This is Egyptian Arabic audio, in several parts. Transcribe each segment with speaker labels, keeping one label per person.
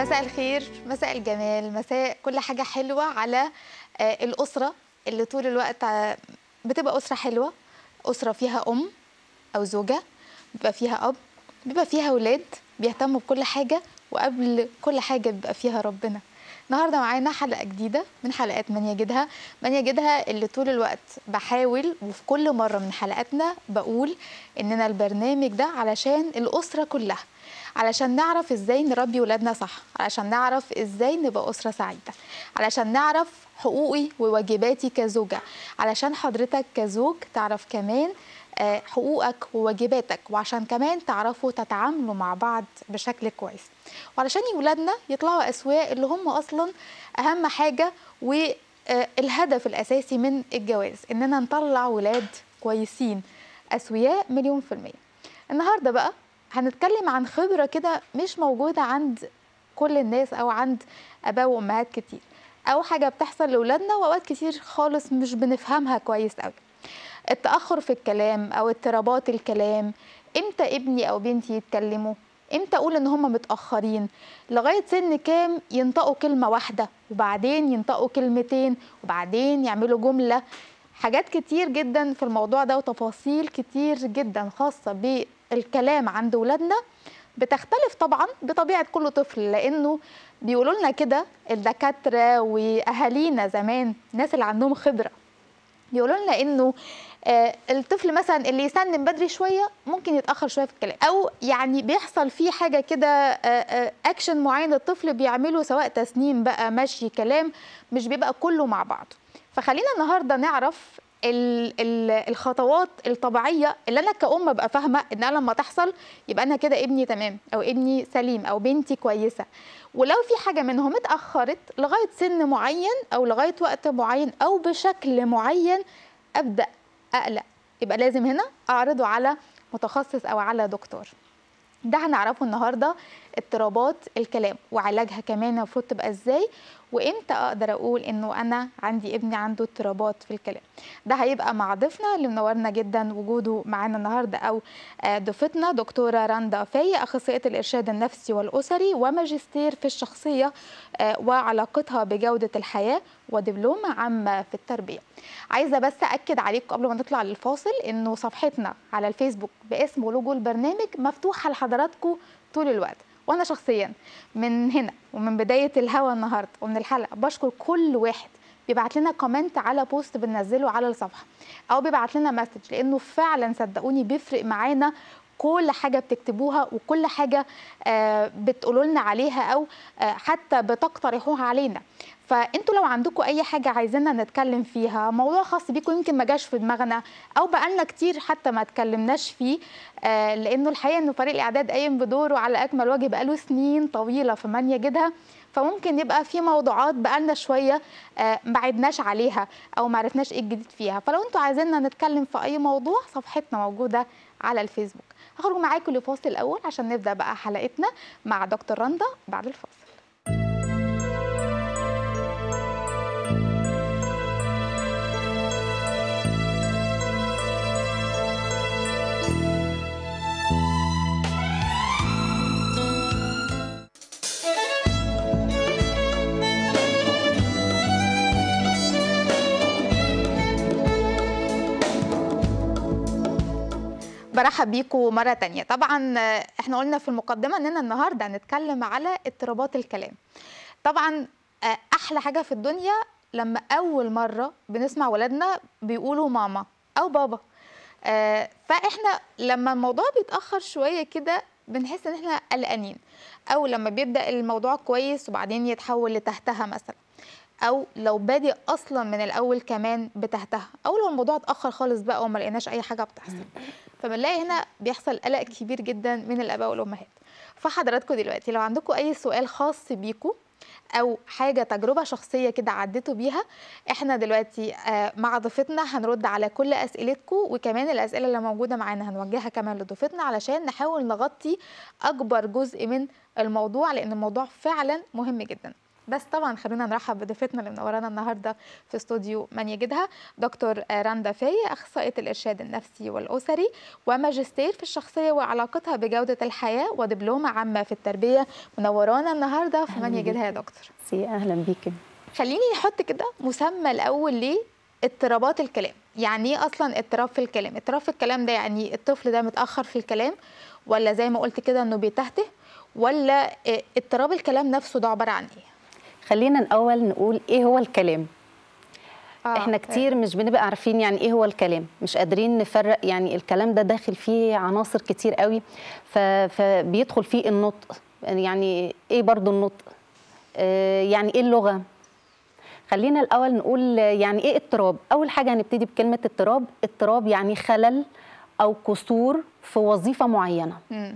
Speaker 1: مساء الخير مساء الجمال مساء كل حاجة حلوة على آه، الأسرة اللي طول الوقت آه، بتبقى أسرة حلوة أسرة فيها أم أو زوجة بيبقى فيها أب بيبقى فيها أولاد بيهتموا بكل حاجة وقبل كل حاجة بيبقى فيها ربنا النهارده معانا حلقة جديدة من حلقات من يجدها من يجدها اللي طول الوقت بحاول وفي كل مرة من حلقاتنا بقول إننا البرنامج ده علشان الأسرة كلها علشان نعرف ازاي نربي ولادنا صح علشان نعرف ازاي نبقى أسرة سعيدة علشان نعرف حقوقي وواجباتي كزوجة علشان حضرتك كزوج تعرف كمان آه، حقوقك وواجباتك وعشان كمان تعرفوا تتعاملوا مع بعض بشكل كويس وعلشان ولادنا يطلعوا أسواق اللي هم أصلا أهم حاجة والهدف الأساسي من الجواز إننا نطلع ولاد كويسين أسوياء مليون في المية النهاردة بقى هنتكلم عن خبرة كده مش موجودة عند كل الناس أو عند آباء وأمهات كتير أو حاجة بتحصل لأولادنا وأوقات كتير خالص مش بنفهمها كويس أوي التأخر في الكلام أو اضطرابات الكلام إمتى ابني أو بنتي يتكلموا إمتى أقول إن هم متأخرين لغاية سن كام ينطقوا كلمة واحدة وبعدين ينطقوا كلمتين وبعدين يعملوا جملة حاجات كتير جدا في الموضوع ده وتفاصيل كتير جدا خاصة بالكلام عند ولادنا بتختلف طبعا بطبيعة كل طفل لأنه بيقولوا لنا كده الدكاترة وأهالينا زمان الناس اللي عندهم خبرة بيقولوا لنا انه آه، الطفل مثلا اللي يسنن بدري شويه ممكن يتاخر شويه في الكلام او يعني بيحصل فيه حاجه كده آه، آه، اكشن معين الطفل بيعمله سواء تسنين بقى مشي كلام مش بيبقى كله مع بعضه فخلينا النهارده نعرف ال- ال- الخطوات الطبيعيه اللي انا كأم ابقى فاهمه ان انا لما تحصل يبقى انا كده ابني تمام او ابني سليم او بنتي كويسه ولو في حاجه منهم اتاخرت لغايه سن معين او لغايه وقت معين او بشكل معين ابدا اقلق يبقى لازم هنا اعرضه على متخصص او على دكتور ده هنعرفه النهارده اضطرابات الكلام وعلاجها كمان المفروض تبقى ازاي وامتى اقدر اقول انه انا عندي ابني عنده اضطرابات في الكلام ده هيبقى مع ضيفنا اللي منورنا جدا وجوده معانا النهارده او آه، ضيفتنا دكتوره رندا فاي اخصائيه الارشاد النفسي والاسري وماجستير في الشخصيه آه، وعلاقتها بجوده الحياه ودبلومه عامه في التربيه عايزه بس اكد عليكم قبل ما نطلع للفاصل انه صفحتنا على الفيسبوك باسم ولوجو البرنامج مفتوحه لحضراتكم طول الوقت وانا شخصيا من هنا ومن بدايه الهوا النهارده ومن الحلقه بشكر كل واحد بيبعت لنا كومنت على بوست بننزله على الصفحه او بيبعت لنا مسج لانه فعلا صدقوني بيفرق معانا كل حاجه بتكتبوها وكل حاجه آه، بتقولوا لنا عليها او آه، حتى بتقترحوها علينا فانتوا لو عندكم اي حاجه عايزيننا نتكلم فيها موضوع خاص بيكم يمكن ما جاش في دماغنا او بقالنا كتير حتى ما اتكلمناش فيه آه، لانه الحقيقه انه فريق الاعداد قايم بدوره على اكمل وجه بقاله سنين طويله في من يجدها فممكن يبقى في موضوعات بقالنا شويه آه، ما عدناش عليها او ما عرفناش ايه الجديد فيها فلو انتوا عايزيننا نتكلم في اي موضوع صفحتنا موجوده على الفيسبوك هخرج معاكم لفاصل الاول عشان نبدا بقى حلقتنا مع دكتور رندا بعد الفاصل برحب بيكم مرة تانية طبعا آه، احنا قلنا في المقدمة اننا النهاردة هنتكلم على اضطرابات الكلام طبعا آه، احلى حاجة في الدنيا لما اول مرة بنسمع ولادنا بيقولوا ماما او بابا آه، فاحنا لما الموضوع بيتأخر شوية كده بنحس ان احنا قلقانين او لما بيبدأ الموضوع كويس وبعدين يتحول لتحتها مثلا او لو بادئ اصلا من الاول كمان بتحتها او لو الموضوع اتاخر خالص بقى وما لقيناش اي حاجه بتحصل فبنلاقي هنا بيحصل قلق كبير جدا من الاباء والامهات فحضراتكم دلوقتي لو عندكم اي سؤال خاص بيكم او حاجه تجربه شخصيه كده عديتوا بيها احنا دلوقتي آه، مع ضيفتنا هنرد على كل اسئلتكم وكمان الاسئله اللي موجوده معانا هنوجهها كمان لضيفتنا علشان نحاول نغطي اكبر جزء من الموضوع لان الموضوع فعلا مهم جدا بس طبعا خلينا نرحب بضيفتنا اللي منورانا النهارده في استوديو من يجدها دكتور رندا فاي اخصائيه الارشاد النفسي والاسري وماجستير في الشخصيه وعلاقتها بجوده الحياه ودبلومه عامه في التربيه منورانا النهارده في من يجدها يا دكتور
Speaker 2: سي اهلا بيكي
Speaker 1: خليني نحط كده مسمى الاول ليه اضطرابات الكلام يعني ايه اصلا اضطراب في الكلام اضطراب في الكلام ده يعني الطفل ده متاخر في الكلام ولا زي ما قلت كده انه بيتهته ولا اضطراب الكلام نفسه ده عباره عن ايه
Speaker 2: خلينا الاول نقول ايه هو الكلام آه احنا كتير مش بنبقى عارفين يعني ايه هو الكلام مش قادرين نفرق يعني الكلام ده داخل فيه عناصر كتير قوي فبيدخل فيه النطق يعني ايه برضو النطق آه يعني ايه اللغه خلينا الاول نقول يعني ايه اضطراب اول حاجه هنبتدي بكلمه اضطراب اضطراب يعني خلل او قصور في وظيفه معينه م.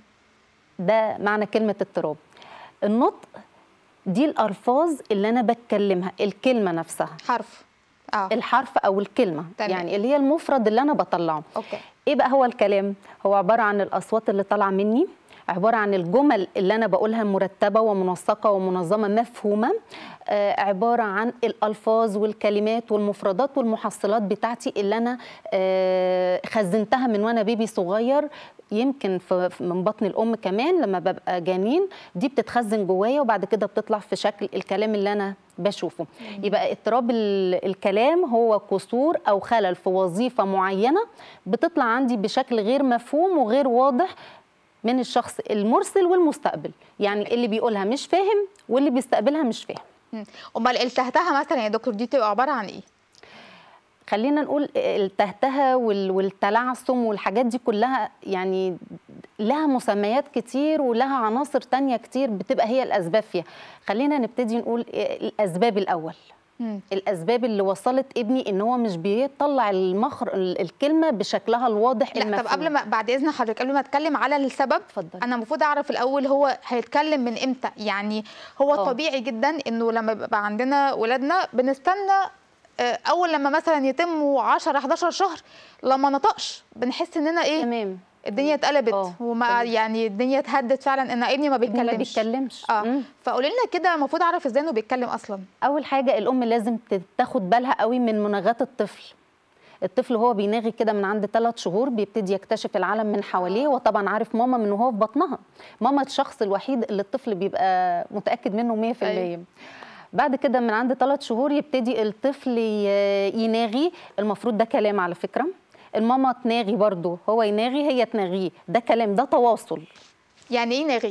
Speaker 2: ده معنى كلمه اضطراب النطق دي الالفاظ اللي انا بتكلمها الكلمه نفسها
Speaker 1: حرف
Speaker 2: آه. الحرف او الكلمه تمام. يعني اللي هي المفرد اللي انا بطلعه
Speaker 1: أوكي.
Speaker 2: ايه بقى هو الكلام هو عباره عن الاصوات اللي طالعه مني عباره عن الجمل اللي انا بقولها مرتبه ومنسقه ومنظمه مفهومه آه عباره عن الالفاظ والكلمات والمفردات والمحصلات بتاعتي اللي انا آه خزنتها من وانا بيبي صغير يمكن في من بطن الام كمان لما ببقى جنين دي بتتخزن جوايا وبعد كده بتطلع في شكل الكلام اللي انا بشوفه يبقى اضطراب الكلام هو قصور او خلل في وظيفه معينه بتطلع عندي بشكل غير مفهوم وغير واضح من الشخص المرسل والمستقبل يعني اللي بيقولها مش فاهم واللي بيستقبلها مش فاهم
Speaker 1: امال التهتها مثلا يا دكتور دي تبقى عباره عن ايه
Speaker 2: خلينا نقول التهتها والتلعثم والحاجات دي كلها يعني لها مسميات كتير ولها عناصر تانية كتير بتبقى هي الأسباب فيها خلينا نبتدي نقول الأسباب الأول مم. الاسباب اللي وصلت ابني ان هو مش بيطلع المخر الكلمه بشكلها الواضح
Speaker 1: لا المفهوم. طب قبل ما بعد اذن حضرتك قبل ما اتكلم على السبب
Speaker 2: فضل.
Speaker 1: انا المفروض اعرف الاول هو هيتكلم من امتى يعني هو أوه. طبيعي جدا انه لما بيبقى عندنا ولادنا بنستنى اول لما مثلا يتموا 10 11 شهر لما نطقش بنحس اننا ايه
Speaker 2: تمام
Speaker 1: الدنيا اتقلبت وما يعني الدنيا اتهدت فعلا ان ابني ما بيتكلمش
Speaker 2: ما بيتكلمش
Speaker 1: اه فقولي لنا كده المفروض اعرف ازاي انه بيتكلم اصلا
Speaker 2: اول حاجه الام لازم تاخد بالها قوي من مناغات الطفل الطفل وهو بيناغي كده من عند ثلاث شهور بيبتدي يكتشف العالم من حواليه وطبعا عارف ماما من وهو في بطنها ماما الشخص الوحيد اللي الطفل بيبقى متاكد منه 100% أيوة. بعد كده من عند ثلاث شهور يبتدي الطفل يناغي المفروض ده كلام على فكره الماما تناغي برضه هو يناغي هي تناغيه ده كلام ده تواصل
Speaker 1: يعني ايه ناغي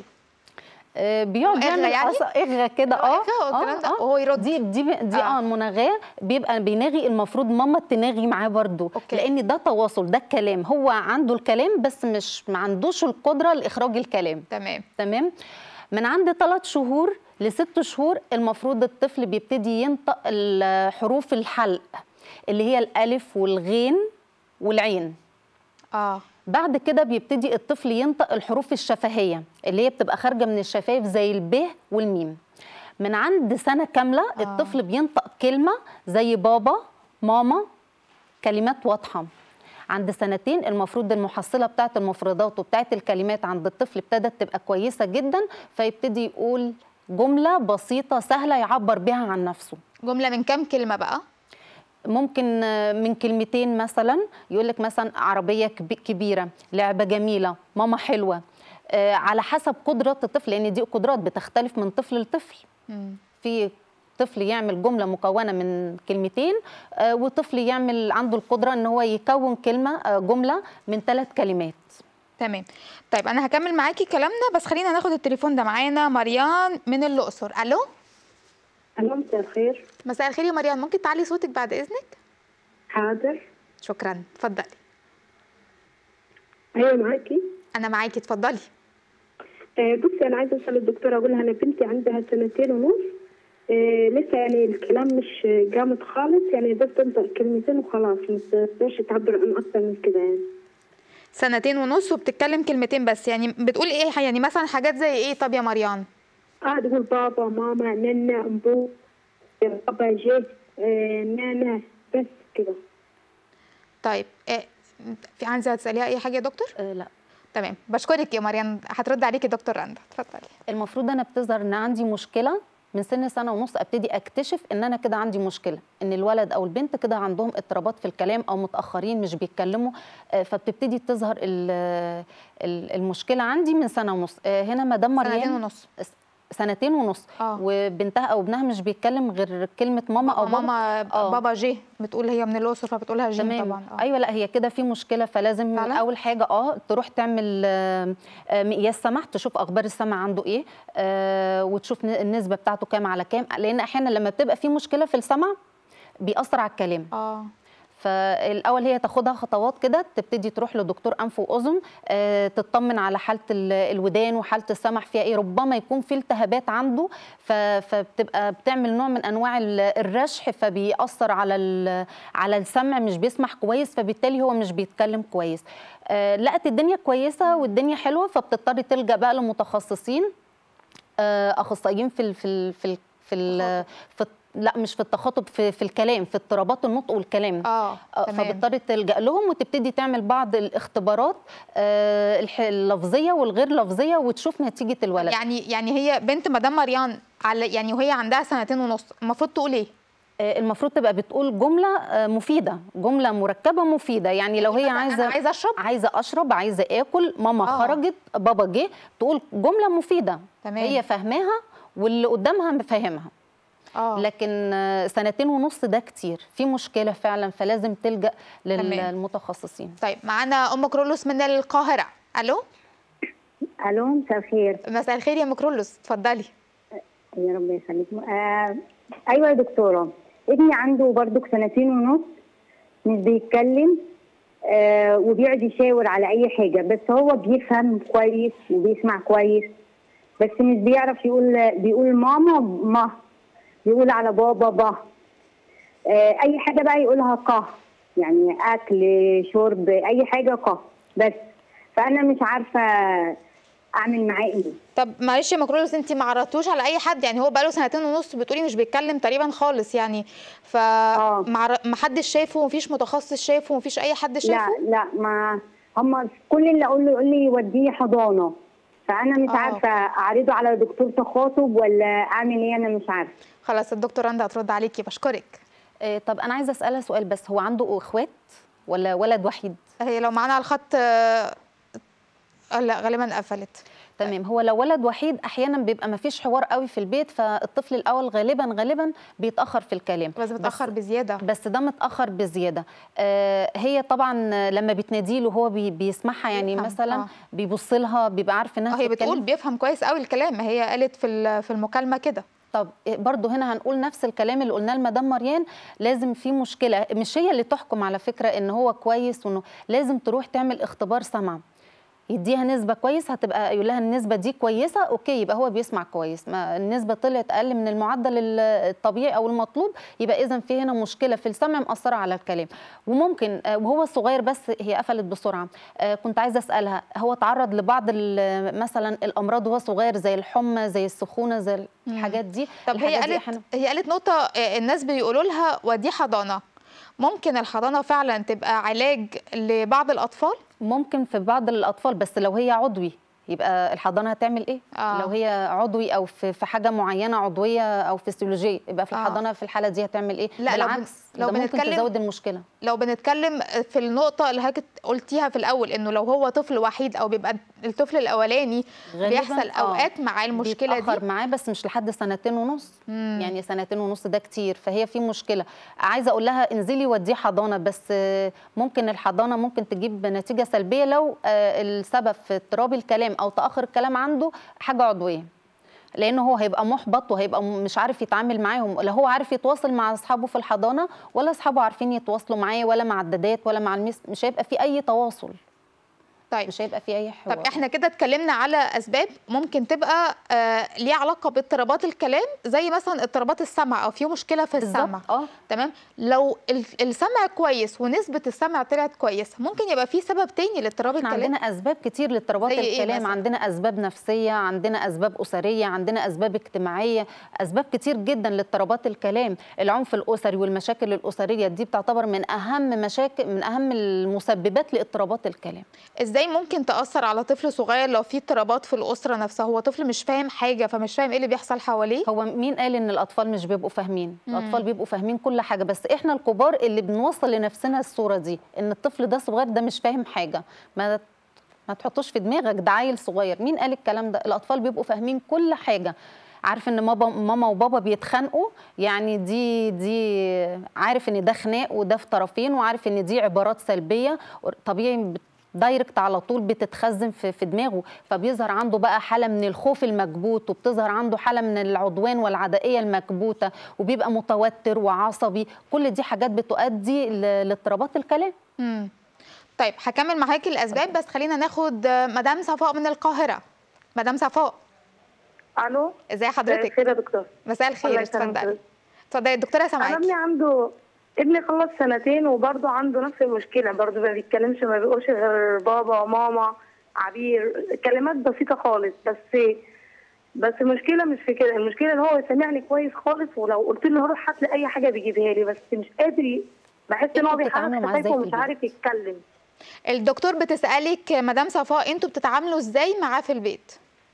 Speaker 2: آه بيقعد يعمل
Speaker 1: يعني؟
Speaker 2: اغرى كده اه
Speaker 1: اه وهو يرد
Speaker 2: دي دي دي اه المناغاه بيبقى بيناغي المفروض ماما تناغي معاه برضه لان ده تواصل ده الكلام هو عنده الكلام بس مش ما عندوش القدره لاخراج الكلام
Speaker 1: تمام
Speaker 2: تمام من عند ثلاث شهور لست شهور المفروض الطفل بيبتدي ينطق حروف الحلق اللي هي الالف والغين والعين
Speaker 1: اه
Speaker 2: بعد كده بيبتدي الطفل ينطق الحروف الشفهيه اللي هي بتبقى خارجه من الشفايف زي الب والميم من عند سنه كامله آه. الطفل بينطق كلمه زي بابا ماما كلمات واضحه عند سنتين المفروض المحصله بتاعه المفردات وبتاعه الكلمات عند الطفل ابتدت تبقى كويسه جدا فيبتدي يقول جمله بسيطه سهله يعبر بها عن نفسه
Speaker 1: جمله من كام كلمه بقى
Speaker 2: ممكن من كلمتين مثلا يقول لك مثلا عربيه كبيره لعبه جميله ماما حلوه آه على حسب قدرات الطفل لان دي قدرات بتختلف من طفل لطفل في طفل يعمل جمله مكونه من كلمتين آه وطفل يعمل عنده القدره ان هو يكون كلمه آه جمله من ثلاث كلمات
Speaker 1: تمام طيب انا هكمل معاكي كلامنا بس خلينا ناخد التليفون ده معانا مريان من الاقصر الو
Speaker 3: الو مساء الخير
Speaker 1: مساء الخير يا مريان ممكن تعلي صوتك بعد اذنك
Speaker 3: حاضر
Speaker 1: شكرا اتفضلي
Speaker 3: ايوه معاكي
Speaker 1: انا معاكي اتفضلي
Speaker 3: آه بصي انا عايزه اسال الدكتوره اقول لها انا بنتي عندها سنتين ونص آه لسه يعني الكلام مش جامد خالص يعني بس تنطق كلمتين وخلاص ما تقدرش تعبر عن اكتر من كده يعني
Speaker 1: سنتين ونص وبتتكلم كلمتين بس يعني بتقول ايه يعني مثلا حاجات زي ايه طب يا مريان
Speaker 3: اه تقول بابا ماما نانا امبو بابا جي آه نانا بس كده
Speaker 1: طيب آه في عايزه تساليها اي حاجه يا دكتور
Speaker 2: آه لا
Speaker 1: تمام بشكرك يا مريم هترد عليكي دكتور رندا اتفضلي
Speaker 2: المفروض انا بتظهر ان عندي مشكله من سن سنه ونص ابتدي اكتشف ان انا كده عندي مشكله ان الولد او البنت كده عندهم اضطرابات في الكلام او متاخرين مش بيتكلموا آه، فبتبتدي تظهر ال- ال- المشكله عندي من سنه ونص آه، هنا مدام مريم
Speaker 1: سنتين ونص
Speaker 2: سنتين ونص
Speaker 1: آه.
Speaker 2: وبنتها او ابنها مش بيتكلم غير كلمه ماما او بابا
Speaker 1: ماما
Speaker 2: آه.
Speaker 1: بابا جه بتقول هي من الاقصر فبتقولها جيم
Speaker 2: تمام
Speaker 1: طبعا آه.
Speaker 2: ايوه لا هي كده في مشكله فلازم
Speaker 1: فعلا؟
Speaker 2: اول حاجه اه تروح تعمل آه، آه، مقياس سمع تشوف اخبار السمع عنده ايه آه، وتشوف ن- النسبه بتاعته كام على كام لان احيانا لما بتبقى في مشكله في السمع بيأثر على الكلام
Speaker 1: اه
Speaker 2: فالاول هي تاخدها خطوات كده تبتدي تروح لدكتور انف واذن آه، تطمن على حاله ال- الودان وحاله السمع فيها ايه ربما يكون في التهابات عنده ف- فبتبقى بتعمل نوع من انواع ال- الرشح فبيأثر على ال- على السمع مش بيسمع كويس فبالتالي هو مش بيتكلم كويس آه، لقت الدنيا كويسه والدنيا حلوه فبتضطر تلجأ بقى لمتخصصين آه، اخصائيين في ال في ال في ال في, ال في لا مش في التخاطب في, في الكلام في اضطرابات النطق والكلام
Speaker 1: اه
Speaker 2: آه،
Speaker 1: تمام
Speaker 2: فبتضطر تلجأ لهم وتبتدي تعمل بعض الاختبارات آه، الح- اللفظيه والغير لفظيه وتشوف نتيجه الولد
Speaker 1: يعني يعني هي بنت مدام مريان على يعني وهي عندها سنتين ونص المفروض تقول ايه؟
Speaker 2: آه، المفروض تبقى بتقول جمله آه، مفيده جمله مركبه مفيده يعني لو هي
Speaker 1: مثلاً
Speaker 2: عايزه
Speaker 1: انا عايزه اشرب
Speaker 2: عايزه اشرب عايزه اكل ماما
Speaker 1: آه.
Speaker 2: خرجت بابا جه تقول جمله مفيده
Speaker 1: تمام.
Speaker 2: هي فاهماها واللي قدامها فاهمها
Speaker 1: اه
Speaker 2: لكن آه، سنتين ونص ده كتير في مشكله فعلا فلازم تلجا
Speaker 1: تمام.
Speaker 2: للمتخصصين
Speaker 1: طيب معانا ام كرولوس من القاهره الو
Speaker 4: الو مساء الخير
Speaker 1: مساء الخير يا ام كرولوس اتفضلي
Speaker 4: يا رب يخليك آه ايوه يا دكتوره ابني عنده برضك سنتين ونص مش بيتكلم آه وبيقعد يشاور على اي حاجه بس هو بيفهم كويس وبيسمع كويس بس مش بيعرف يقول بيقول ماما ما بيقول على بابا با آه اي حاجه بقى يقولها قه يعني اكل شرب اي حاجه قه بس فانا مش عارفه اعمل معاه ايه
Speaker 1: طب معلش يا مكرولوس انت ما عرضتوش على اي حد يعني هو بقاله سنتين ونص بتقولي مش بيتكلم تقريبا خالص يعني ف
Speaker 4: آه.
Speaker 1: ما حدش شايفه ومفيش متخصص شايفه ومفيش اي حد شايفه
Speaker 4: لا لا ما هم كل اللي اقول له يقول لي وديه حضانه فانا مش
Speaker 1: آه.
Speaker 4: عارفه اعرضه على دكتور تخاطب ولا اعمل ايه انا مش عارفه
Speaker 1: خلاص الدكتور رندا هترد عليكي بشكرك
Speaker 2: آه، طب انا عايزه اسالها سؤال بس هو عنده اخوات ولا ولد وحيد
Speaker 1: هي لو معانا على الخط آه، آه، لا غالبا قفلت
Speaker 2: تمام هو لو ولد وحيد احيانا بيبقى ما فيش حوار قوي في البيت فالطفل الاول غالبا غالبا بيتاخر في الكلام
Speaker 1: بس متاخر بزياده
Speaker 2: بس ده متاخر بزياده آه هي طبعا لما بتنادي له هو بي بيسمعها يعني
Speaker 1: بيفهم،
Speaker 2: مثلا
Speaker 1: آه.
Speaker 2: بيبص لها بيبقى عارف انها
Speaker 1: آه، هي
Speaker 2: بتتكلم.
Speaker 1: بتقول بيفهم كويس قوي الكلام هي قالت في ال- في المكالمه كده
Speaker 2: طب برضه هنا هنقول نفس الكلام اللي قلناه لمدام مريان لازم في مشكله مش هي اللي تحكم على فكره ان هو كويس وانه لازم تروح تعمل اختبار سمع يديها نسبة كويس هتبقى يقول لها النسبة دي كويسة اوكي يبقى هو بيسمع كويس ما النسبة طلعت اقل من المعدل ال- الطبيعي او المطلوب يبقى اذا في هنا مشكلة في السمع مأثرة على الكلام وممكن آه، وهو صغير بس هي قفلت بسرعة آه، كنت عايزة اسألها هو تعرض لبعض ال- مثلا الامراض وهو صغير زي الحمى زي السخونة زي الحاجات دي
Speaker 1: طب هي
Speaker 2: الحاجات دي
Speaker 1: قالت
Speaker 2: أحياناً-
Speaker 1: هي قالت نقطه آه، الناس بيقولوا لها ودي حضانه ممكن الحضانه فعلا تبقى علاج لبعض الاطفال
Speaker 2: ممكن في بعض الاطفال بس لو هي عضوي يبقى الحضانه هتعمل ايه
Speaker 1: آه.
Speaker 2: لو هي عضوي او في في حاجه معينه عضويه او فسيولوجيه يبقى في
Speaker 1: آه.
Speaker 2: الحضانه في الحاله دي هتعمل ايه
Speaker 1: لا، لو بن-
Speaker 2: بالعكس
Speaker 1: لو
Speaker 2: ده ممكن
Speaker 1: بنتكلم-
Speaker 2: تزود المشكله
Speaker 1: لو بنتكلم في النقطة اللي حضرتك قلتيها في الأول إنه لو هو طفل وحيد أو بيبقى الطفل الأولاني
Speaker 2: غالباً
Speaker 1: بيحصل
Speaker 2: آه.
Speaker 1: أوقات مع المشكلة
Speaker 2: بيتأخر
Speaker 1: دي
Speaker 2: معاه بس مش لحد سنتين ونص
Speaker 1: مم.
Speaker 2: يعني سنتين ونص ده كتير فهي في مشكله عايزه اقول لها انزلي وديه حضانه بس آه، ممكن الحضانه ممكن تجيب نتيجه سلبيه لو آه، السبب في اضطراب الكلام او تاخر الكلام عنده حاجه عضويه لانه هو هيبقى محبط وهيبقى م- مش عارف يتعامل معاهم لا هو عارف يتواصل مع اصحابه في الحضانه ولا اصحابه عارفين يتواصلوا معاه ولا مع الدادات ولا مع المس مش هيبقى في اي تواصل
Speaker 1: طيب
Speaker 2: مش هيبقى في اي حوار
Speaker 1: طب احنا كده اتكلمنا على اسباب ممكن تبقى آه ليها علاقه باضطرابات الكلام زي مثلا اضطرابات السمع او في مشكله في السمع
Speaker 2: بالظبط اه
Speaker 1: تمام لو ال- السمع كويس ونسبه السمع طلعت كويسه ممكن يبقى في سبب تاني لاضطراب
Speaker 2: احنا
Speaker 1: الكلام
Speaker 2: عندنا اسباب كتير لاضطرابات
Speaker 1: زي إيه
Speaker 2: الكلام
Speaker 1: مثلاً؟
Speaker 2: عندنا اسباب نفسيه عندنا اسباب اسريه عندنا اسباب اجتماعيه اسباب كتير جدا لاضطرابات الكلام العنف الاسري والمشاكل الاسريه دي بتعتبر من اهم مشاكل من اهم المسببات لاضطرابات الكلام
Speaker 1: ازاي ازاي ممكن تاثر على طفل صغير لو في اضطرابات في الاسره نفسها هو طفل مش فاهم حاجه فمش فاهم ايه اللي بيحصل حواليه
Speaker 2: هو مين قال ان الاطفال مش بيبقوا فاهمين
Speaker 1: مم.
Speaker 2: الاطفال بيبقوا فاهمين كل حاجه بس احنا الكبار اللي بنوصل لنفسنا الصوره دي ان الطفل ده صغير ده مش فاهم حاجه ما ما تحطوش في دماغك ده عيل صغير مين قال الكلام ده الاطفال بيبقوا فاهمين كل حاجه عارف ان ماما ماما وبابا بيتخانقوا يعني دي دي عارف ان ده خناق وده في طرفين وعارف ان دي عبارات سلبيه طبيعي بت- دايركت على طول بتتخزن في, في دماغه فبيظهر عنده بقى حاله من الخوف المكبوت وبتظهر عنده حاله من العدوان والعدائيه المكبوته وبيبقى متوتر وعصبي كل دي حاجات بتؤدي ل- لاضطرابات الكلام
Speaker 1: مم. طيب هكمل معاكي الاسباب بس خلينا ناخد آه، مدام صفاء من القاهره مدام صفاء
Speaker 5: الو
Speaker 1: ازي حضرتك
Speaker 5: خير يا دكتور
Speaker 1: مساء الخير
Speaker 5: الله يسلمك.
Speaker 1: اتفضلي اتفضلي الدكتوره
Speaker 5: انا
Speaker 1: سامعاكي
Speaker 5: ابني عنده ابني خلص سنتين وبرضه عنده نفس المشكله برضه ما بيتكلمش ما بيقولش غير بابا وماما عبير كلمات بسيطه خالص بس بس المشكله مش في كده المشكله ان هو سامعني كويس خالص ولو قلت له روح هات لي اي حاجه بيجيبها لي بس مش قادر ي- بحس ان هو
Speaker 2: انتوا بتتعاملوا
Speaker 5: بيحرك
Speaker 2: معاه ازاي
Speaker 5: شفايفه
Speaker 2: في
Speaker 5: ومش
Speaker 2: البيت؟
Speaker 5: عارف يتكلم
Speaker 1: الدكتور بتسالك مدام صفاء انتوا بتتعاملوا ازاي معاه في البيت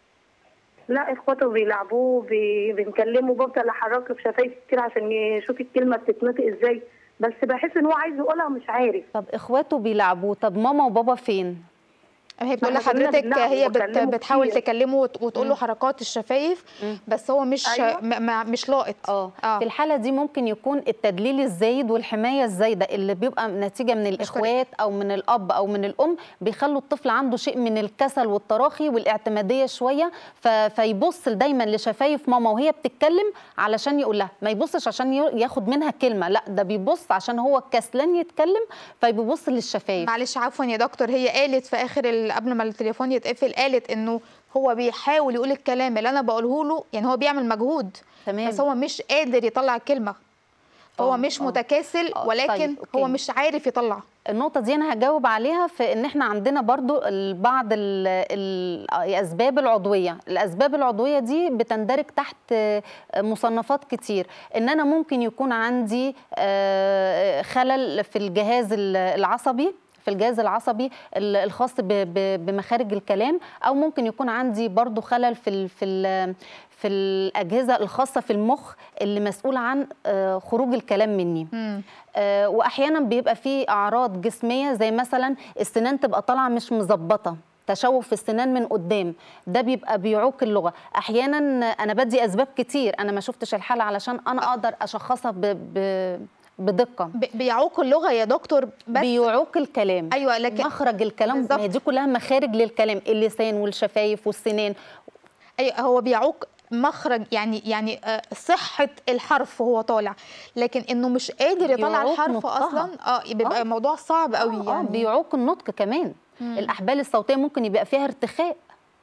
Speaker 5: لا اخواته بيلعبوه بي... بنكلمه بفضل احرك له في شفايفه كتير عشان يشوف الكلمه بتتنطق ازاي بس بحس ان هو عايز يقولها ومش عارف
Speaker 2: طب اخواته بيلعبوه طب ماما وبابا فين
Speaker 1: هي بتقول
Speaker 5: ما احنا كلنا
Speaker 1: لحضرتك
Speaker 5: بنلعب
Speaker 1: هي بت
Speaker 5: وبكلمه
Speaker 1: بتحاول
Speaker 5: كتير.
Speaker 1: تكلمه وت- وتقول له حركات الشفايف بس هو مش
Speaker 5: أيوة.
Speaker 1: م م مش لاقط
Speaker 2: اه في الحاله دي ممكن يكون التدليل الزايد والحمايه الزايده اللي بيبقى نتيجه من الاخوات او من الاب او من الام بيخلوا الطفل عنده شيء من الكسل والتراخي والاعتماديه شويه ف... فيبص دايما لشفايف ماما وهي بتتكلم علشان يقول لها ما يبصش عشان ي- ياخد منها كلمه لا ده بيبص عشان هو كسلان يتكلم فبيبص للشفايف
Speaker 1: معلش عفوا يا دكتور هي قالت في اخر ال- قبل ما التليفون يتقفل قالت انه هو بيحاول يقول الكلام اللي انا بقوله له يعني هو بيعمل مجهود
Speaker 2: تمام.
Speaker 1: بس هو مش قادر يطلع الكلمه فهو
Speaker 2: آه،
Speaker 1: مش
Speaker 2: آه.
Speaker 1: متكاسل
Speaker 2: آه،
Speaker 1: ولكن
Speaker 2: طيب،
Speaker 1: هو
Speaker 2: أوكي.
Speaker 1: مش عارف يطلع
Speaker 2: النقطة دي أنا هجاوب عليها في إن إحنا عندنا برضو ال- بعض ال- ال- الأسباب العضوية الأسباب العضوية دي بتندرج تحت آه، مصنفات كتير إن أنا ممكن يكون عندي آه، خلل في الجهاز ال- العصبي في الجهاز العصبي ال- الخاص ب- ب- بمخارج الكلام او ممكن يكون عندي برضو خلل في ال في ال في الاجهزه الخاصه في المخ اللي مسؤول عن آه، خروج الكلام مني
Speaker 1: مم.
Speaker 2: آه، واحيانا بيبقى فيه اعراض جسميه زي مثلا السنان تبقى طالعه مش مظبطه تشوه في السنان من قدام ده بيبقى بيعوق اللغه احيانا انا بدي اسباب كتير انا ما شفتش الحاله علشان انا اقدر اشخصها ب... ب... بدقه
Speaker 1: ب- بيعوق اللغه يا دكتور بس
Speaker 2: بيعوق الكلام
Speaker 1: ايوه لكن
Speaker 2: مخرج الكلام
Speaker 1: بالظبط.
Speaker 2: ما هي دي كلها مخارج للكلام اللسان والشفايف والسنان
Speaker 1: ايوه هو بيعوق مخرج يعني يعني آه، صحه الحرف وهو طالع لكن انه مش قادر يطلع
Speaker 2: بيعوق
Speaker 1: الحرف
Speaker 2: نطقها.
Speaker 1: اصلا اه بيبقى
Speaker 2: آه.
Speaker 1: موضوع صعب قوي
Speaker 2: آه، آه،
Speaker 1: يعني
Speaker 2: بيعوق النطق كمان الاحبال الصوتيه ممكن يبقى فيها ارتخاء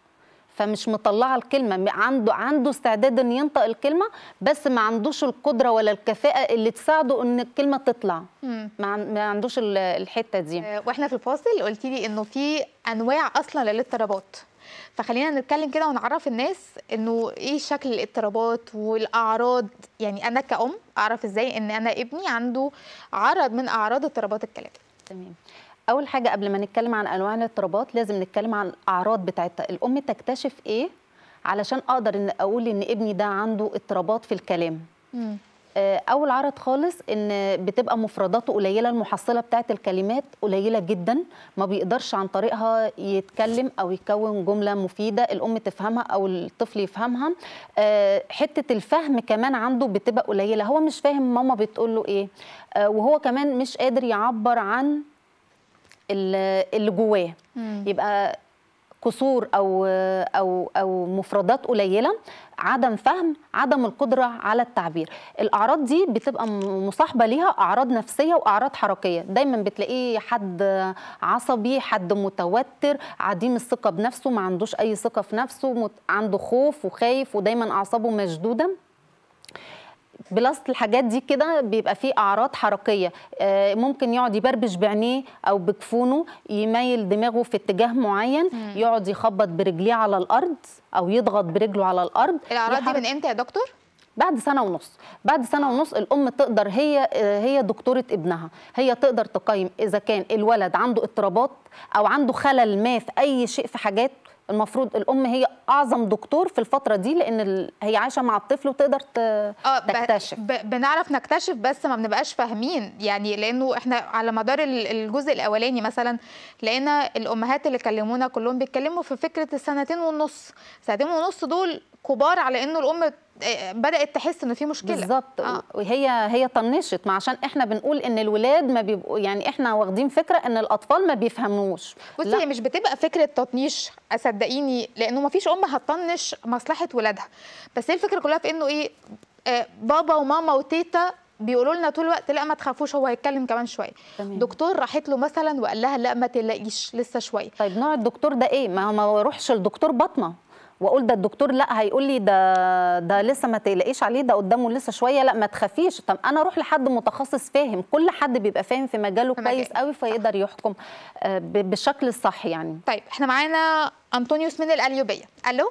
Speaker 2: فمش مطلعه الكلمه م- عنده عنده استعداد ان ينطق الكلمه بس ما عندوش القدره ولا الكفاءه اللي تساعده ان الكلمه تطلع
Speaker 1: مم.
Speaker 2: ما, عن- ما عندوش ال- الحته دي
Speaker 1: آه، واحنا في الفاصل قلتي لي انه في انواع اصلا للاضطرابات فخلينا نتكلم كده ونعرف الناس انه ايه شكل الاضطرابات والاعراض يعني انا كأم اعرف ازاي ان انا ابني عنده عرض من اعراض اضطرابات الكلام
Speaker 2: تمام اول حاجه قبل ما نتكلم عن انواع الاضطرابات لازم نتكلم عن الاعراض بتاعتها الام تكتشف ايه علشان اقدر ان اقول ان ابني ده عنده اضطرابات في الكلام آه، اول عرض خالص ان بتبقى مفرداته قليله المحصله بتاعه الكلمات قليله جدا ما بيقدرش عن طريقها يتكلم او يكون جمله مفيده الام تفهمها او الطفل يفهمها آه، حته الفهم كمان عنده بتبقى قليله هو مش فاهم ماما بتقول له ايه آه، وهو كمان مش قادر يعبر عن ال- اللي جواه يبقى كسور او او او مفردات قليله عدم فهم عدم القدره على التعبير الاعراض دي بتبقى م- مصاحبه ليها اعراض نفسيه واعراض حركيه دايما بتلاقيه حد عصبي حد متوتر عديم الثقه بنفسه ما عندوش اي ثقه في نفسه مت- عنده خوف وخايف ودايما اعصابه مشدوده بلس الحاجات دي كده بيبقى فيه اعراض حركيه آه، ممكن يقعد يبربش بعينيه او بجفونه يميل دماغه في اتجاه معين يقعد يخبط برجليه على الارض او يضغط برجله على الارض
Speaker 1: الاعراض دي
Speaker 2: يحرك-
Speaker 1: من امتى يا دكتور
Speaker 2: بعد سنه ونص بعد سنه ونص الام تقدر هي هي دكتوره ابنها هي تقدر تقيم اذا كان الولد عنده اضطرابات او عنده خلل ما في اي شيء في حاجات المفروض الام هي اعظم دكتور في الفتره دي لان ال- هي عايشه مع الطفل وتقدر ت-
Speaker 1: اه ب-
Speaker 2: تكتشف
Speaker 1: ب- بنعرف نكتشف بس ما بنبقاش فاهمين يعني لانه احنا على مدار ال- الجزء الاولاني مثلا لقينا الامهات اللي كلمونا كلهم بيتكلموا في فكره السنتين والنص سنتين ونص دول كبار على انه الام آه، بدات تحس انه في مشكله
Speaker 2: بالظبط
Speaker 1: آه.
Speaker 2: وهي هي طنشت ما عشان احنا بنقول ان الولاد ما بيبقوا يعني احنا واخدين فكره ان الاطفال ما بيفهموش
Speaker 1: بصي
Speaker 2: لا.
Speaker 1: هي مش بتبقى فكره تطنيش صدقيني لانه ما فيش ام هتطنش مصلحه ولادها بس هي الفكره كلها في انه ايه آه بابا وماما وتيتا بيقولوا لنا طول الوقت لا ما تخافوش هو هيتكلم كمان شويه
Speaker 2: تمام.
Speaker 1: دكتور راحت له مثلا وقال لها لا ما تقلقيش لسه شويه
Speaker 2: طيب نوع الدكتور ده ايه ما هو ما اروحش لدكتور بطنه واقول ده الدكتور لا هيقول لي ده ده لسه ما تقلقيش عليه ده قدامه لسه شويه لا ما تخافيش طب انا اروح لحد متخصص فاهم كل حد بيبقى فاهم في مجاله
Speaker 1: في
Speaker 2: كويس
Speaker 1: مجاله.
Speaker 2: قوي فيقدر يحكم آه، ب- بالشكل الصح يعني
Speaker 1: طيب احنا معانا انطونيوس من القليوبيه الو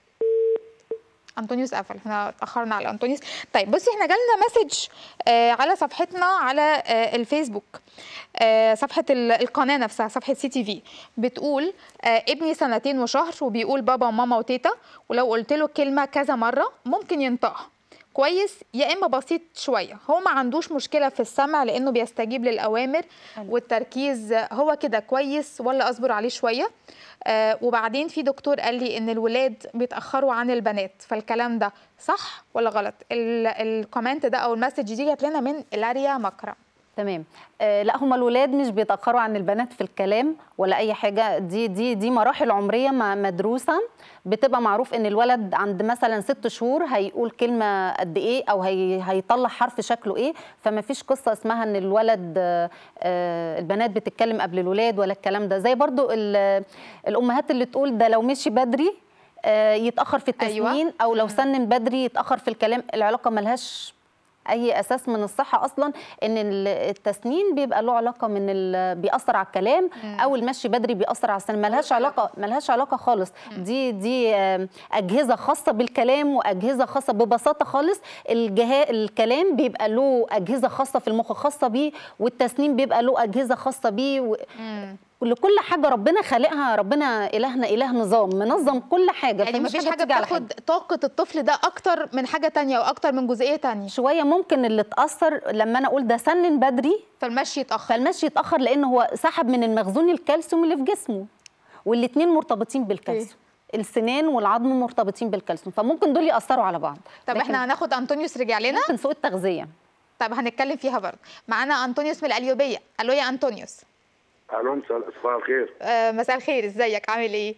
Speaker 1: انطونيوس قفل احنا اتاخرنا على انطونيوس طيب بصي احنا جالنا مسج آه على صفحتنا على آه الفيسبوك آه صفحه ال- القناه نفسها صفحه سي تي في بتقول آه ابني سنتين وشهر وبيقول بابا وماما وتيتا ولو قلت له كلمه كذا مره ممكن ينطقها كويس يا اما بسيط شويه هو ما عندوش مشكله في السمع لانه بيستجيب للاوامر والتركيز هو كده كويس ولا اصبر عليه شويه آه وبعدين في دكتور قال لي ان الولاد بيتاخروا عن البنات فالكلام ده صح ولا غلط ال- الكومنت ده او المسج دي جات لنا من لاريا مكرم
Speaker 2: تمام آه لا هم الولاد مش بيتاخروا عن البنات في الكلام ولا اي حاجه دي دي دي مراحل عمريه ما- مدروسه بتبقى معروف ان الولد عند مثلا ست شهور هيقول كلمه قد ايه او هي هيطلع حرف شكله ايه فما فيش قصه اسمها ان الولد آه، آه، البنات بتتكلم قبل الولاد ولا الكلام ده زي برضو ال- الامهات اللي تقول ده لو مشي بدري آه، يتاخر في
Speaker 1: أيوة.
Speaker 2: التسنين او لو سنن بدري يتاخر في الكلام العلاقه ملهاش اي اساس من الصحه اصلا ان ال- التسنين بيبقى له علاقه من ال... بيأثر على الكلام او المشي بدري بيأثر على السن ملهاش علاقه ملهاش علاقه خالص دي دي آم، اجهزه خاصه بالكلام واجهزه خاصه ببساطه خالص الجها... الكلام بيبقى له اجهزه خاصه في المخ خاصه بيه والتسنين بيبقى له اجهزه خاصه بيه و... لكل حاجه ربنا خالقها ربنا الهنا اله نظام منظم كل حاجه
Speaker 1: يعني
Speaker 2: فمش
Speaker 1: مفيش حاجه
Speaker 2: بتيجي على
Speaker 1: بتاخد طاقه الطفل ده اكتر من حاجه تانية واكتر من جزئيه تانية
Speaker 2: شويه ممكن اللي اتاثر لما انا اقول ده سنن بدري
Speaker 1: فالمشي يتاخر
Speaker 2: فالمشي يتاخر لان هو سحب من المخزون الكالسيوم اللي في جسمه والاثنين مرتبطين بالكالسيوم السنان والعظم مرتبطين بالكالسيوم فممكن دول ياثروا على بعض
Speaker 1: طب
Speaker 2: لكن
Speaker 1: احنا هناخد انطونيوس رجع لنا
Speaker 2: ممكن سوء التغذيه
Speaker 1: طب هنتكلم فيها برضه معانا انطونيوس من القليوبيه الو يا انطونيوس
Speaker 6: الو مساء صباح الخير
Speaker 1: آه مساء الخير ازيك عامل ايه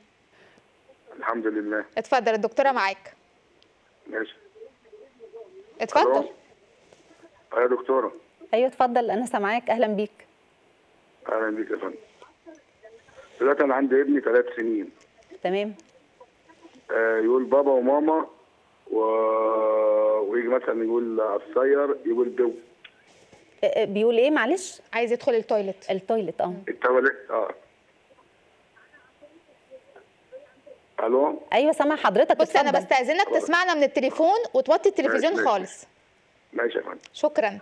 Speaker 6: الحمد لله
Speaker 1: اتفضل الدكتوره معاك
Speaker 6: ماشي
Speaker 1: اتفضل
Speaker 6: ألو. اه يا دكتوره
Speaker 2: ايوه اتفضل انا سامعاك اهلا بيك
Speaker 6: اهلا بيك يا فندم دلوقتي انا عندي ابني ثلاث سنين
Speaker 2: تمام
Speaker 6: آه يقول بابا وماما و... ويجي مثلا يقول قصير يقول بو
Speaker 2: آه، آه، بيقول ايه معلش
Speaker 1: عايز يدخل التويلت
Speaker 2: التويلت اه
Speaker 6: التواليت اه الو
Speaker 2: ايوه سامع حضرتك
Speaker 1: بص انا
Speaker 2: اتفضل.
Speaker 1: بستاذنك تسمعنا من التليفون وتوطي التلفزيون
Speaker 6: ماشي، ماشي.
Speaker 1: خالص
Speaker 6: ماشي يا فندم
Speaker 1: شكرا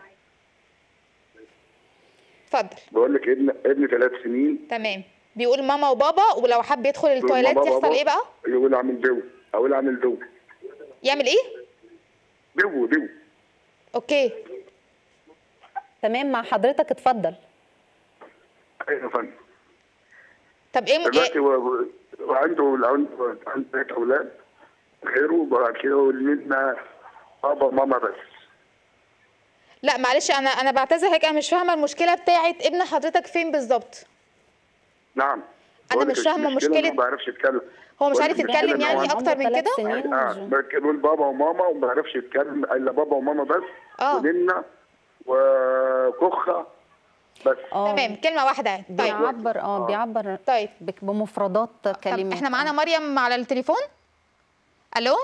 Speaker 1: اتفضل
Speaker 6: بقول لك ابن ابني ثلاث سنين
Speaker 1: تمام بيقول ماما وبابا ولو حب يدخل
Speaker 6: يقول
Speaker 1: التويلت
Speaker 6: بابا
Speaker 1: يحصل
Speaker 6: بابا،
Speaker 1: ايه بقى
Speaker 6: يقول اعمل بو اقول اعمل بو
Speaker 1: يعمل ايه
Speaker 6: بو بو
Speaker 1: اوكي
Speaker 2: تمام مع حضرتك اتفضل
Speaker 6: ايوه يا فندم
Speaker 1: طب ايه
Speaker 6: دلوقتي و- وعنده عنده عنده ثلاث اولاد غيره وبعد كده يقول لنا بابا ماما بس
Speaker 1: لا معلش انا انا بعتذر هيك انا مش فاهمه المشكله بتاعت ابن حضرتك فين بالظبط
Speaker 6: نعم
Speaker 1: أنا
Speaker 6: بقول
Speaker 1: مش
Speaker 6: لك
Speaker 1: فاهمة
Speaker 6: المشكلة إنه
Speaker 1: مشكلة-
Speaker 6: ما بيعرفش يتكلم
Speaker 1: هو مش
Speaker 6: بقول
Speaker 1: عارف
Speaker 6: لك المشكلة
Speaker 1: يتكلم
Speaker 6: إن
Speaker 1: يعني
Speaker 6: هو
Speaker 2: عنده
Speaker 1: اكتر من
Speaker 2: ثلاث
Speaker 1: كده
Speaker 2: سنين
Speaker 6: اه بيقول بابا وماما وما بيعرفش يتكلم الا بابا وماما بس
Speaker 1: آه.
Speaker 6: وننا وكخه بس
Speaker 2: اه
Speaker 1: تمام كلمه واحده يعني. طيب
Speaker 2: بيعبر اه بيعبر
Speaker 1: طيب
Speaker 2: بك- بمفردات
Speaker 1: طب
Speaker 2: كلمات
Speaker 1: احنا معانا مريم على التليفون الو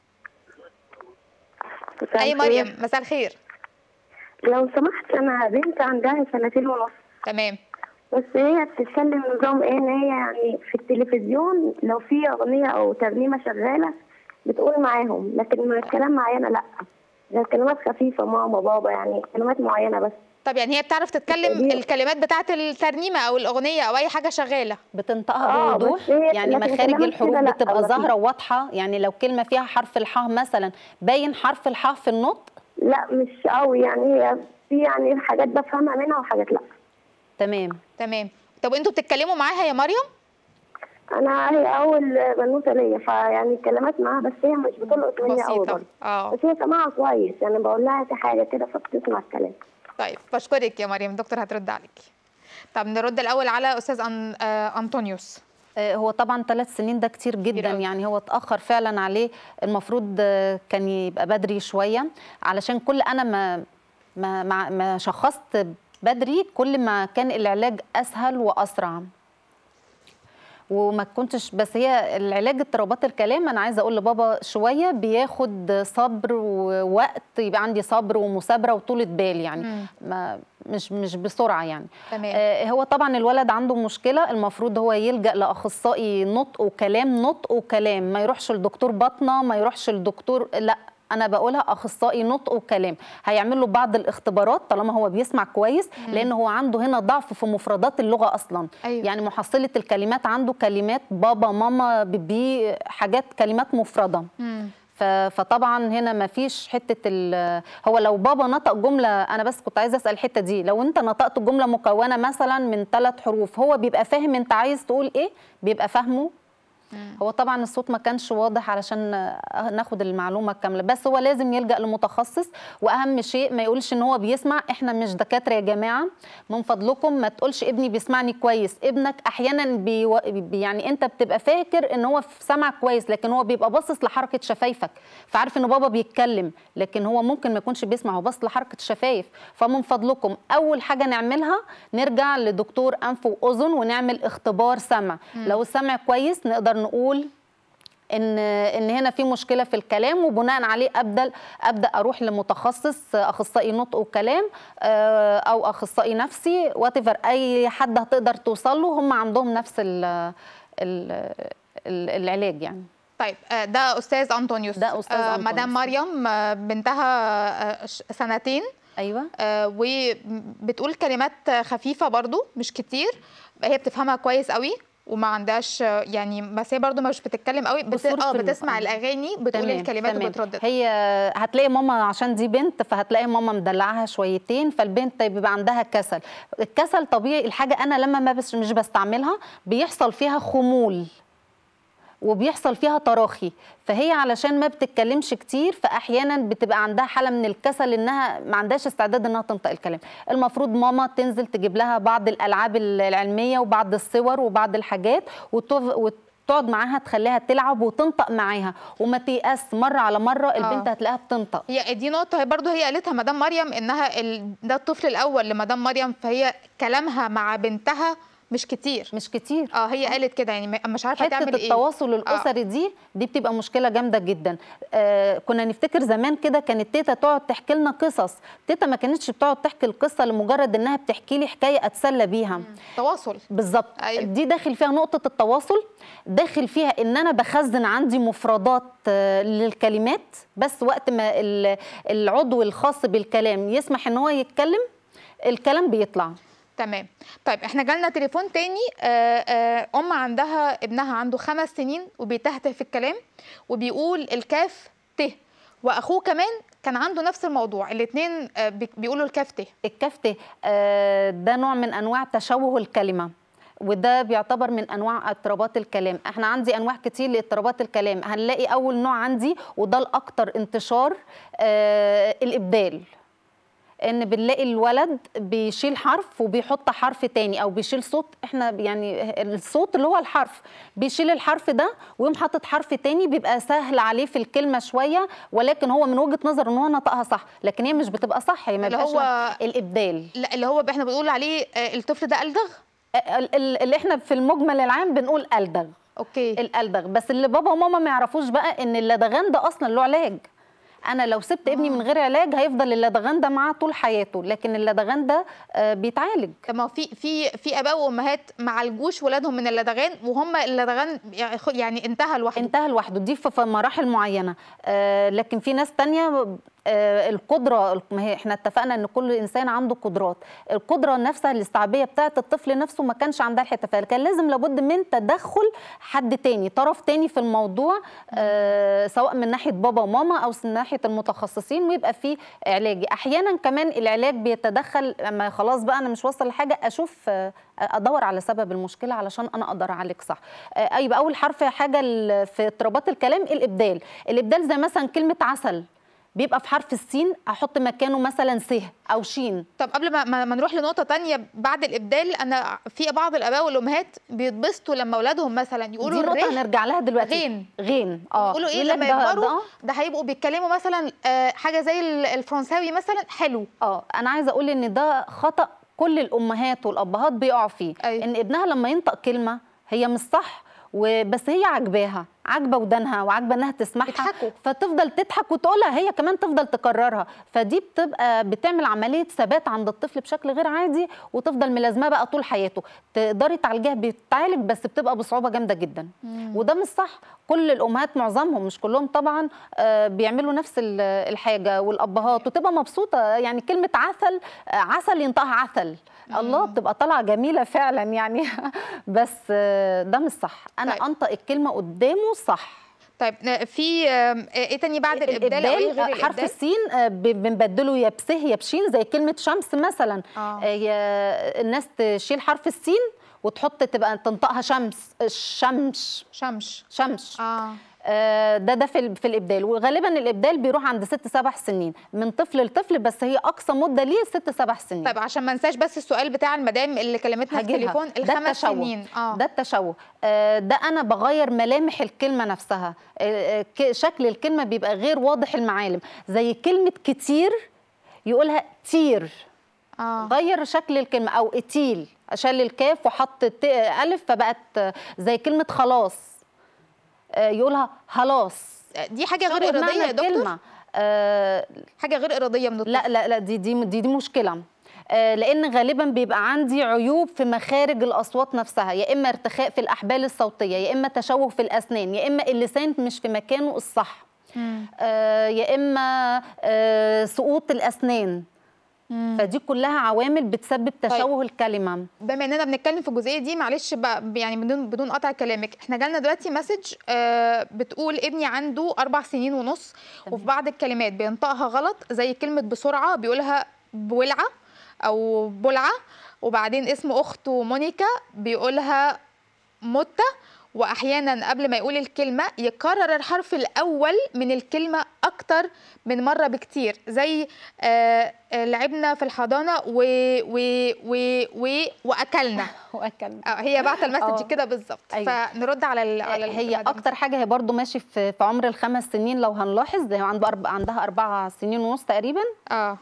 Speaker 3: مساء
Speaker 1: اي
Speaker 3: الخير.
Speaker 1: مريم مساء الخير
Speaker 3: لو سمحت انا بنت عندها سنتين ونص
Speaker 1: تمام
Speaker 3: بس هي بتتكلم نظام ايه ان هي يعني في التلفزيون لو في اغنيه او ترنيمه شغاله بتقول معاهم لكن ما الكلام معايا انا لا زي كلمات خفيفه ماما بابا يعني كلمات معينه بس
Speaker 1: طب يعني هي بتعرف تتكلم
Speaker 3: دي-
Speaker 1: الكلمات بتاعه الترنيمه او الاغنيه او اي حاجه شغاله
Speaker 2: بتنطقها
Speaker 3: آه،
Speaker 2: بوضوح
Speaker 3: بس هي-
Speaker 2: يعني
Speaker 3: لكن
Speaker 2: مخارج
Speaker 3: كلامك
Speaker 2: الحروف
Speaker 3: كده لأ،
Speaker 2: بتبقى
Speaker 3: ولا
Speaker 2: ظاهره
Speaker 3: في-
Speaker 2: واضحه يعني لو كلمه فيها حرف الحاء مثلا باين حرف الحاء في النطق
Speaker 3: لا مش قوي يعني هي في يعني حاجات بفهمها منها وحاجات لا
Speaker 2: تمام
Speaker 1: تمام طب انتوا بتتكلموا معاها يا مريم
Speaker 3: انا هي اول بنوته ليا فيعني الكلمات معاها بس هي مش بتلقط مني قوي
Speaker 1: بسيطه
Speaker 3: برضه
Speaker 1: اه
Speaker 3: بس هي سماعها كويس يعني بقول لها في حاجه كده فبتسمع الكلام
Speaker 1: طيب بشكرك يا مريم الدكتور هترد عليكي طب نرد الاول على استاذ أن... آه انطونيوس
Speaker 2: آه، هو طبعا ثلاث سنين ده كتير جدا
Speaker 1: أوي.
Speaker 2: يعني هو اتاخر فعلا عليه المفروض آه، كان يبقى بدري شويه علشان كل انا ما ما ما, ما شخصت بدري كل ما كان العلاج اسهل واسرع وما كنتش بس هي العلاج اضطرابات الكلام انا عايزه اقول لبابا شويه بياخد صبر ووقت يبقى عندي صبر ومثابره وطولة بال يعني
Speaker 1: مم.
Speaker 2: ما مش مش بسرعه يعني
Speaker 1: تمام
Speaker 2: آه، هو طبعا الولد عنده مشكله المفروض هو يلجا لاخصائي نطق وكلام نطق وكلام ما يروحش لدكتور باطنه ما يروحش لدكتور لا انا بقولها اخصائي نطق وكلام هيعمل له بعض الاختبارات طالما هو بيسمع كويس لان هو عنده هنا ضعف في مفردات اللغه اصلا
Speaker 1: أيوة.
Speaker 2: يعني محصله الكلمات عنده كلمات بابا ماما بيبي حاجات كلمات مفرده
Speaker 1: مم.
Speaker 2: ف- فطبعا هنا ما فيش حته ال- هو لو بابا نطق جمله انا بس كنت عايزه اسال الحته دي لو انت نطقت جمله مكونه مثلا من ثلاث حروف هو بيبقى فاهم انت عايز تقول ايه بيبقى فاهمه هو طبعا الصوت ما كانش واضح علشان ناخد المعلومه الكامله بس هو لازم يلجا لمتخصص واهم شيء ما يقولش ان هو بيسمع احنا مش دكاتره يا جماعه من فضلكم ما تقولش ابني بيسمعني كويس ابنك احيانا بي بي- يعني انت بتبقى فاكر ان هو سمع كويس لكن هو بيبقى باصص لحركه شفايفك فعارف ان بابا بيتكلم لكن هو ممكن ما يكونش بيسمع هو باصص لحركه الشفايف فمن فضلكم اول حاجه نعملها نرجع لدكتور انف واذن ونعمل اختبار سمع لو السمع كويس نقدر نقول ان ان هنا في مشكله في الكلام وبناء عليه ابدا ابدا اروح لمتخصص اخصائي نطق وكلام آه، او اخصائي نفسي وات اي حد هتقدر توصل له هم عندهم نفس ال ال ال العلاج يعني
Speaker 1: طيب آه، ده استاذ انطونيوس
Speaker 2: ده أستاذ
Speaker 1: آه،
Speaker 2: أنطونيوس.
Speaker 1: مدام مريم آه، بنتها آه، ش- سنتين
Speaker 2: ايوه
Speaker 1: آه، وبتقول كلمات خفيفه برضو مش كتير هي بتفهمها كويس قوي وما عندهاش آه، يعني بس هي برضو مش بتتكلم قوي بت...
Speaker 2: قصور
Speaker 1: اه
Speaker 2: في ال-
Speaker 1: بتسمع
Speaker 2: آه.
Speaker 1: الاغاني بتقول
Speaker 2: تمام،
Speaker 1: الكلمات
Speaker 2: تمام.
Speaker 1: وبتردد
Speaker 2: هي هتلاقي ماما عشان دي بنت فهتلاقي ماما مدلعها شويتين فالبنت بيبقى عندها كسل الكسل طبيعي الحاجه انا لما ما بس مش بستعملها بيحصل فيها خمول وبيحصل فيها تراخي فهي علشان ما بتتكلمش كتير فاحيانا بتبقى عندها حاله من الكسل انها ما عندهاش استعداد انها تنطق الكلام المفروض ماما تنزل تجيب لها بعض الالعاب العلميه وبعض الصور وبعض الحاجات وتف... وتقعد معاها تخليها تلعب وتنطق معاها وما تيأس مره على مره البنت هتلاقيها بتنطق
Speaker 1: هي دي نقطة هي برضو هي قالتها مدام مريم انها ال... ده الطفل الاول لمدام مريم فهي كلامها مع بنتها مش كتير
Speaker 2: مش كتير
Speaker 1: اه هي قالت كده يعني م- مش عارفة
Speaker 2: حته
Speaker 1: تعمل ايه
Speaker 2: التواصل الاسري دي دي بتبقى مشكله جامده جدا آه كنا نفتكر زمان كده كانت تيتا تقعد تحكي لنا قصص تيتا ما كانتش بتقعد تحكي القصه لمجرد انها بتحكي لي حكايه اتسلى بيها
Speaker 1: تواصل
Speaker 2: بالظبط
Speaker 1: أيوة.
Speaker 2: دي داخل فيها نقطه التواصل داخل فيها ان انا بخزن عندي مفردات آه، للكلمات بس وقت ما ال- العضو الخاص بالكلام يسمح ان هو يتكلم الكلام بيطلع
Speaker 1: تمام طيب احنا جالنا تليفون تاني آه آه ام عندها ابنها عنده خمس سنين وبيتهته في الكلام وبيقول الكاف ت واخوه كمان كان عنده نفس الموضوع الاثنين آه بي- بيقولوا الكاف ت
Speaker 2: الكاف ت آه، ده نوع من انواع تشوه الكلمه وده بيعتبر من انواع اضطرابات الكلام احنا عندي انواع كتير لاضطرابات الكلام هنلاقي اول نوع عندي وده الاكثر انتشار آه الابدال ان بنلاقي الولد بيشيل حرف وبيحط حرف تاني او بيشيل صوت احنا يعني الصوت اللي هو الحرف بيشيل الحرف ده ويقوم حاطط حرف تاني بيبقى سهل عليه في الكلمه شويه ولكن هو من وجهه نظر ان هو نطقها صح لكن هي مش بتبقى صح هي ما
Speaker 1: اللي
Speaker 2: بيبقاش
Speaker 1: هو-
Speaker 2: الابدال
Speaker 1: لا اللي هو احنا بنقول عليه آه الطفل ده ألدغ
Speaker 2: ال- ال- اللي احنا في المجمل العام بنقول الدغ
Speaker 1: اوكي
Speaker 2: الالدغ بس اللي بابا وماما ما يعرفوش بقى ان اللدغان ده اصلا له علاج انا لو سبت ابني من غير علاج هيفضل اللدغان ده معاه طول حياته لكن اللدغان ده آه، بيتعالج
Speaker 1: طب ما هو في في في اباء وامهات ما عالجوش ولادهم من اللدغان وهم اللدغان يعني انتهى لوحده
Speaker 2: انتهى لوحده دي في في مراحل معينه آه لكن في ناس تانية آه، القدره ما هي احنا اتفقنا ان كل انسان عنده قدرات القدره نفسها الاستيعابيه بتاعه الطفل نفسه ما كانش عندها الحته فكان لازم لابد من تدخل حد تاني طرف تاني في الموضوع آه، سواء من ناحيه بابا وماما او من ناحيه المتخصصين ويبقى في علاجي احيانا كمان العلاج بيتدخل لما خلاص بقى انا مش واصل لحاجه اشوف آه، ادور على سبب المشكله علشان انا اقدر اعالج صح آه، يبقى اول حرف حاجه ال- في اضطرابات الكلام الابدال الابدال زي مثلا كلمه عسل بيبقى في حرف السين احط مكانه مثلا س او شين
Speaker 1: طب قبل ما, ما ما نروح لنقطة تانية بعد الإبدال أنا في بعض الآباء والأمهات بيتبسطوا لما أولادهم مثلا يقولوا
Speaker 2: دي نقطه
Speaker 1: الره
Speaker 2: هنرجع لها دلوقتي
Speaker 1: غين.
Speaker 2: غين اه
Speaker 1: يقولوا ايه
Speaker 2: يقول لك
Speaker 1: لما
Speaker 2: ده-
Speaker 1: يكبروا
Speaker 2: ده-
Speaker 1: ده هيبقوا بيتكلموا مثلا آه، حاجه زي ال- الفرنساوي مثلا حلو
Speaker 2: اه انا عايزه اقول ان ده خطا كل الامهات والابهات بيقعوا فيه
Speaker 1: أيوة.
Speaker 2: ان ابنها لما ينطق كلمه هي مش صح وبس هي عاجباها عاجبه ودانها وعاجبه انها تسمعها
Speaker 1: بيضحكوا.
Speaker 2: فتفضل تضحك وتقولها هي كمان تفضل تكررها فدي بتبقى بتعمل عمليه ثبات عند الطفل بشكل غير عادي وتفضل ملازماه بقى طول حياته تقدري تعالجيها بتتعالج بس بتبقى بصعوبه جامده جدا وده مش صح كل الامهات معظمهم مش كلهم طبعا آه، بيعملوا نفس ال- الحاجه والابهات وتبقى مبسوطه يعني كلمه عسل آه، عسل ينطقها عسل الله بتبقى طالعه جميله فعلا يعني بس آه، ده مش صح انا
Speaker 1: طيب.
Speaker 2: انطق الكلمه قدامه صح
Speaker 1: طيب ن- في آم، ايه تاني بعد الابدال او ايه غير
Speaker 2: حرف
Speaker 1: الابدال
Speaker 2: السين آه، ب- بنبدله يا بسه يا بشين زي كلمه شمس مثلا
Speaker 1: آه.
Speaker 2: آه، يا الناس تشيل حرف السين وتحط تبقى تنطقها شمس الشمش
Speaker 1: شمش
Speaker 2: شمش
Speaker 1: اه
Speaker 2: آه، ده ده في ال- في الابدال وغالبا الابدال بيروح عند ست سبع سنين من طفل لطفل بس هي اقصى مده ليه ست سبع سنين
Speaker 1: طيب عشان ما انساش بس السؤال بتاع المدام اللي كلمتنا في
Speaker 2: هجيلها.
Speaker 1: التليفون
Speaker 2: ده
Speaker 1: الخمس
Speaker 2: التشوه.
Speaker 1: سنين اه
Speaker 2: ده التشوه آه، ده انا بغير ملامح الكلمه نفسها آه، آه، ك- شكل الكلمه بيبقى غير واضح المعالم زي كلمه كتير يقولها تير
Speaker 1: اه
Speaker 2: غير شكل الكلمه او اتيل شال الكاف وحط ت- الف فبقت آه، زي كلمه خلاص آه، يقولها خلاص
Speaker 1: دي حاجه غير
Speaker 2: شوه
Speaker 1: اراديه
Speaker 2: معنى
Speaker 1: يا دكتور
Speaker 2: الكلمة. آه،
Speaker 1: حاجه غير اراديه من الطفل
Speaker 2: لا لا لا دي دي دي, دي مشكله آه، لان غالبا بيبقى عندي عيوب في مخارج الاصوات نفسها يا اما ارتخاء في الاحبال الصوتيه يا اما تشوه في الاسنان يا اما اللسان مش في مكانه الصح
Speaker 1: مم.
Speaker 2: آه، يا اما آه، سقوط الاسنان
Speaker 1: مم.
Speaker 2: فدي كلها عوامل بتسبب تشوه الكلمه
Speaker 1: بما اننا بنتكلم في الجزئيه دي معلش بقى يعني بدون بدون قطع كلامك احنا جالنا دلوقتي مسج آه بتقول ابني عنده اربع سنين ونص وفي بعض الكلمات بينطقها غلط زي كلمه بسرعه بيقولها بولعه او بلعه وبعدين اسم اخته مونيكا بيقولها متة واحيانا قبل ما يقول الكلمه يكرر الحرف الاول من الكلمه اكتر من مره بكتير زي آه آه، لعبنا في الحضانه و و و و واكلنا
Speaker 2: واكلنا
Speaker 1: آه، هي بعت المسج
Speaker 2: آه.
Speaker 1: كده بالظبط
Speaker 2: أيوة.
Speaker 1: فنرد على ال على ال-
Speaker 2: هي
Speaker 1: المدام.
Speaker 2: اكتر حاجه هي برضو ماشي في في عمر الخمس سنين لو هنلاحظ هي عنده أربع عندها اربع سنين ونص تقريبا
Speaker 1: اه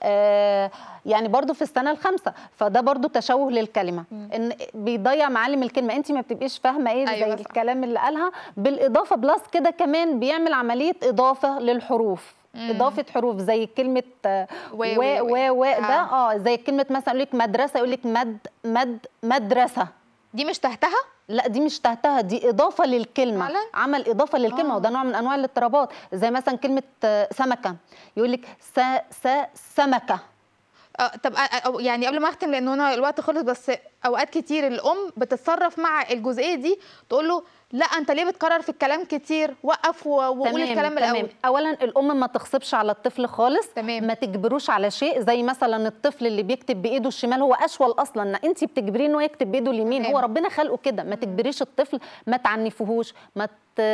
Speaker 2: آه، يعني برضو في السنه الخامسه فده برضو تشوه للكلمه ان بيضيع معالم الكلمه انت ما بتبقيش فاهمه ايه
Speaker 1: أيوة
Speaker 2: زي
Speaker 1: صح.
Speaker 2: الكلام اللي قالها بالاضافه بلس كده كمان بيعمل عمليه اضافه للحروف اضافه حروف زي كلمه آه،
Speaker 1: و-
Speaker 2: و
Speaker 1: و-
Speaker 2: و و ده
Speaker 1: آه.
Speaker 2: اه زي كلمه مثلا يقول لك مدرسه يقول لك مد مد مدرسه
Speaker 1: دي مش تحتها
Speaker 2: لا دي مش تحتها دي اضافه للكلمه
Speaker 1: فعلا؟
Speaker 2: عمل اضافه للكلمه
Speaker 1: آه.
Speaker 2: وده نوع من انواع الاضطرابات زي مثلا كلمه آه، سمكه يقول لك س س سمكه
Speaker 1: آه طب آه، آه، يعني قبل ما اختم لان انا الوقت خلص بس اوقات كتير الام بتتصرف مع الجزئيه دي تقول له لا انت ليه بتكرر في الكلام كتير وقف و- وقول الكلام الاول
Speaker 2: اولا الام ما تغصبش على الطفل خالص
Speaker 1: تمام.
Speaker 2: ما تجبروش على شيء زي مثلا الطفل اللي بيكتب بايده الشمال هو اشول اصلا انت بتجبريه انه يكتب بايده اليمين
Speaker 1: تمام.
Speaker 2: هو ربنا خلقه كده ما تجبريش الطفل ما تعنفوهوش ما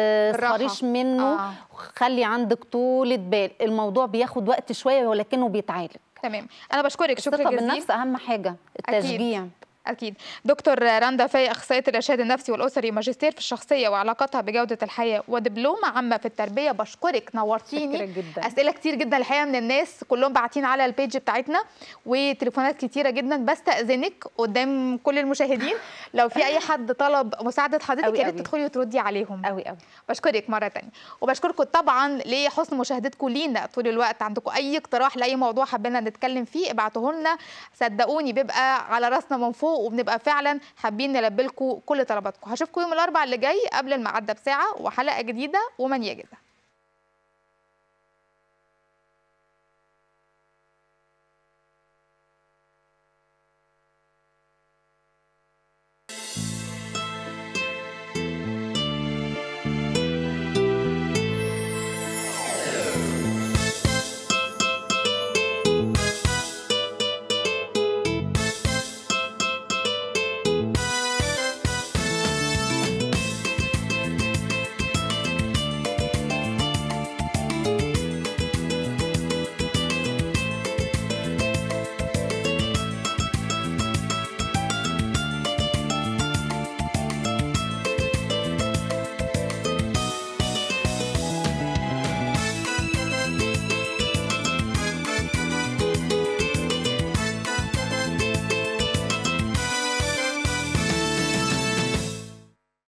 Speaker 2: تسخريش منه
Speaker 1: آه.
Speaker 2: خلي عندك طولة بال الموضوع بياخد وقت شويه ولكنه بيتعالج
Speaker 1: تمام انا بشكرك شكرا
Speaker 2: الثقه
Speaker 1: جزيلا
Speaker 2: بالنفس اهم حاجه التشجيع
Speaker 1: اكيد دكتور رندا فاي اخصائيه الارشاد النفسي والاسري ماجستير في الشخصيه وعلاقاتها بجوده الحياه ودبلومه عامه في التربيه بشكرك نورتيني
Speaker 2: شكرا جدا.
Speaker 1: اسئله كتير جدا الحقيقه من الناس كلهم باعتين على البيج بتاعتنا وتليفونات كتيره جدا بستاذنك قدام كل المشاهدين لو في اي حد طلب مساعده حضرتك
Speaker 2: أوي
Speaker 1: يا ريت
Speaker 2: أوي.
Speaker 1: تدخلي وتردي عليهم
Speaker 2: قوي قوي
Speaker 1: بشكرك مرة تانية وبشكركم طبعا لحسن مشاهدتكم لينا طول الوقت عندكم أي اقتراح لأي موضوع حابين نتكلم فيه ابعتوه لنا صدقوني بيبقى على راسنا من فوق وبنبقى فعلا حابين نلبي لكم كل طلباتكم هشوفكم يوم الأربعاء اللي جاي قبل الميعاد ده بساعة وحلقة جديدة ومن يجد